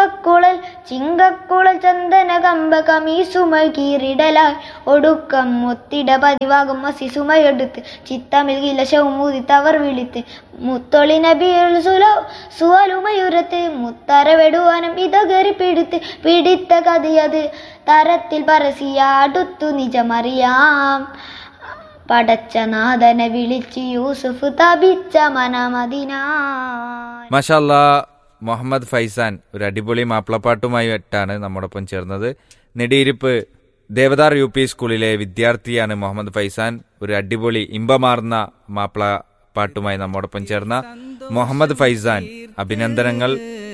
ചിങ്കക്കുളൽ ചിങ്കക്കുളൽ ചന്ദന കമ്പ കമീസുമൈ കീറിടലായി ഒടുക്കം മുത്തിട പതിവാകും മസിസുമയെടുത്ത് ചിത്തമിൽ കിലശവും തവർ വിളിത്ത് മുത്തൊളി നബിയിൽ സുല സുവലുമയുരത്ത് മുത്തറവെടുവാനും ഇതകരി പിടിത്ത് പിടിത്ത കഥയത് തരത്തിൽ പരസിയ അടുത്തു നിജമറിയാം പടച്ച നാഥനെ വിളിച്ച് യൂസുഫ് തപിച്ച മനമതിനായി മഷാല്ലാ മുഹമ്മദ് ഫൈസാൻ ഒരു അടിപൊളി മാപ്പിളപ്പാട്ടുമായിട്ടാണ് നമ്മോടൊപ്പം ചേർന്നത് നെടിയിരിപ്പ് ദേവദാർ യു പി സ്കൂളിലെ വിദ്യാർത്ഥിയാണ് മുഹമ്മദ് ഫൈസാൻ ഒരു അടിപൊളി ഇമ്പമാർന്ന മാപ്പിള പാട്ടുമായി നമ്മോടൊപ്പം ചേർന്ന മുഹമ്മദ് ഫൈസാൻ അഭിനന്ദനങ്ങൾ